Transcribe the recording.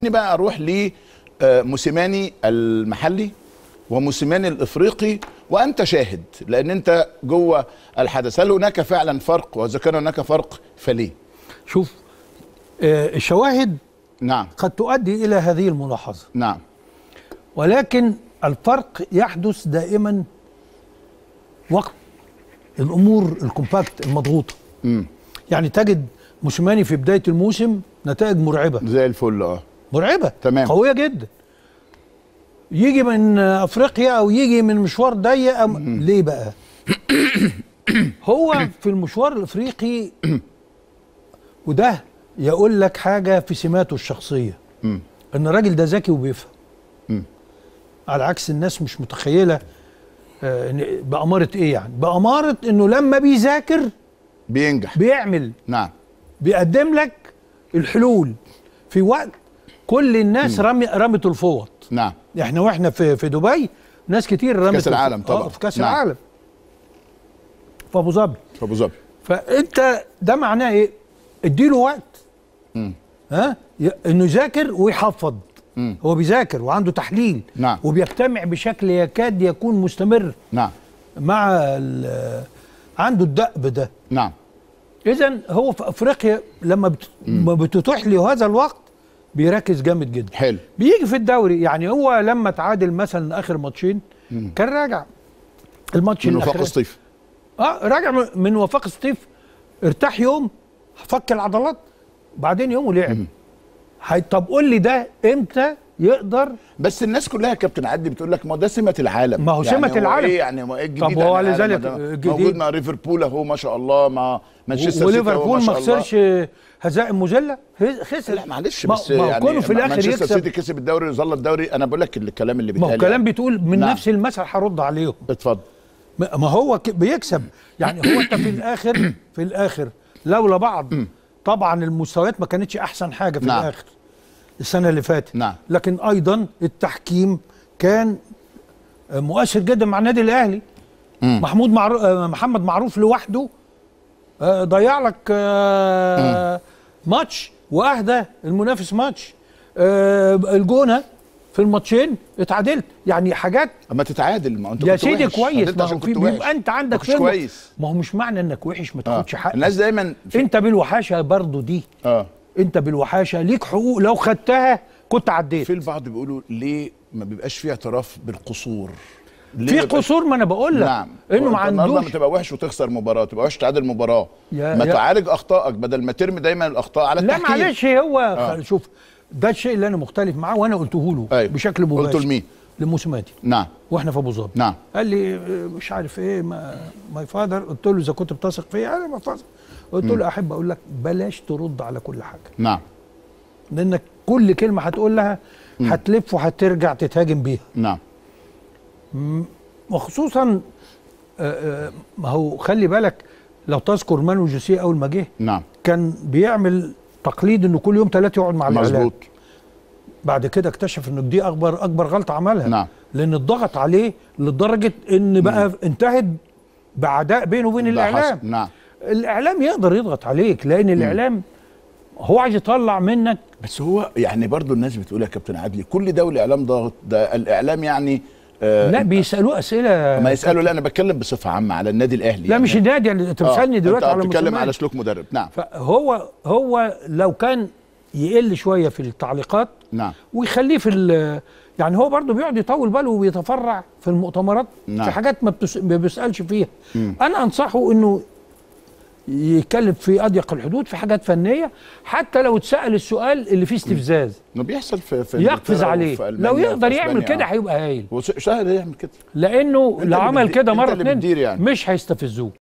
بقى اروح لموسيماني المحلي وموسيماني الافريقي وانت شاهد لان انت جوه الحدث هل هناك فعلا فرق واذا كان هناك فرق فليه شوف آه، الشواهد نعم قد تؤدي الى هذه الملاحظه نعم ولكن الفرق يحدث دائما وقت الامور الكومباكت المضغوطه امم يعني تجد موسيماني في بدايه الموسم نتائج مرعبه زي الفل اه مرعبه تمام. قويه جدا يجي من افريقيا او يجي من مشوار ضيق أم- ليه بقى هو في المشوار الافريقي وده يقول لك حاجه في سماته الشخصيه مم. ان الراجل ده ذكي وبيفهم مم. على عكس الناس مش متخيله آه، إن- بأمارة ايه يعني بأمارة انه لما بيذاكر بينجح بيعمل نعم بيقدم لك الحلول في وقت كل الناس رمي رمت الفوط نعم احنا واحنا في في دبي ناس كتير رمت كأس العالم الفوط. طبعا. آه، في كاس نعم. العالم في ابو ظبي في ابو ظبي فانت ده معناه ايه اديله وقت مم. ها ي- انه يذاكر ويحفظ مم. هو بيذاكر وعنده تحليل نعم. وبيجتمع بشكل يكاد يكون مستمر نعم مع ال- عنده الدأب ده نعم اذا هو في افريقيا لما بت... ما بتتيح له هذا الوقت بيركز جامد جدا حلو بيجي في الدوري يعني هو لما تعادل مثلا اخر ماتشين كان راجع الماتش من وفاق الأخير- سطيف اه راجع من- من وفاق ستيف ارتاح يوم فك العضلات بعدين يوم ولعب هي طب قول لي ده امتى يقدر بس الناس كلها يا كابتن عدي بتقول لك ما هو ده سمه العالم ما هو سمة يعني العالم. ايه يعني ما ايه الجديد طب هو عن العالم؟ لذلك ده الجديد- موجود مع ليفربول اهو ما شاء الله مع مانشستر سيتي أهو وليفربول ما شاء الله. خسرش هزائم مذله هز- خسر لا معلش ما- بس ما هو يعني كونه في الاخر مانشستر يكسب سيتي كسب الدوري وظل الدوري انا بقول لك الكلام اللي ما هو بيتقال كلام يعني. بتقول من نعم. نفس المثل هرد عليهم اتفضل ما ما هو ك- بيكسب يعني هو انت في الاخر في الاخر لولا بعض طبعا المستويات ما كانتش احسن حاجه في نعم. الاخر السنه اللي فاتت نعم. لكن ايضا التحكيم كان آه، مؤثر جدا مع النادي الاهلي مم. محمود معروف محمد معروف لوحده آه، ضيع لك آه، ماتش واهدى المنافس ماتش آه، الجونه في الماتشين اتعادلت يعني حاجات اما تتعادل ما انت يا كنت سيدي وحش. كويس انت ما عشان هو في كنت وحش. بيبقى انت ما عندك كنتش فهم. كويس ما هو مش معنى انك وحش ما آه. تاخدش حقك الناس دايما في... انت بالوحاشه برضو دي اه انت بالوحاشه ليك حقوق لو خدتها كنت عديت في البعض بيقولوا ليه ما بيبقاش في اعتراف بالقصور ليه في ما بيبقاش- قصور ما انا بقول لك نعم انه ما وأنت النهارده عندوش ما تبقى وحش وتخسر مباراه تبقى وحش تعادل مباراه يا- ما يا- تعالج اخطائك بدل ما ترمي دايما الاخطاء على لا التحكيم معلش هو آه. شوف ده الشيء اللي انا مختلف معاه وانا قلته له أيوة. بشكل مباشر قلته لمين؟ لموسيماني نعم واحنا في ابو ظبي نعم قال لي آه، مش عارف ايه ما ماي فادر قلت له اذا كنت بتثق فيا انا ما بثق قلت له احب اقول لك بلاش ترد على كل حاجه نعم لانك كل كلمه هتقول لها هتلف وهترجع تتهاجم بيها نعم وخصوصا آه، آه، ما هو خلي بالك لو تذكر مانو جوسيه اول ما جه نعم كان بيعمل تقليد انه كل يوم ثلاثه يقعد مع الاعلام مظبوط بعد كده اكتشف انه دي اكبر اكبر غلطه عملها نعم. لان الضغط عليه لدرجه ان بقى انتهت بعداء بينه وبين ده الاعلام حصل. نعم الاعلام يقدر يضغط عليك لان الاعلام هو عايز يطلع منك بس هو يعني برضو الناس بتقول يا كابتن عدلي كل ده والاعلام ضاغط ده الاعلام يعني آه لا بيسالوه اسئله ما يسالوا لا انا بتكلم بصفه عامه على النادي الاهلي لا مش النادي يعني انت بتسالني دلوقتي على انت بتتكلم موسيماني. على سلوك مدرب نعم فهو هو لو كان يقل شويه في التعليقات نعم ويخليه في ال- يعني هو برضه بيقعد يطول باله وبيتفرع في المؤتمرات نعم. في حاجات ما, بتس... ما بيسالش فيها انا انصحه انه يتكلم في اضيق الحدود في حاجات فنيه حتى لو اتسال السؤال اللي فيه استفزاز انه بيحصل في, في يقفز إنجلترا عليه وفي ألمانيا لو وفي يقدر يعمل أسبانيا. كده آه. هيبقى هايل هو سهل يعمل كده لانه أنت لو اللي عمل بتدي- كده أنت مره اللي اتنين بتدير يعني. مش هيستفزوه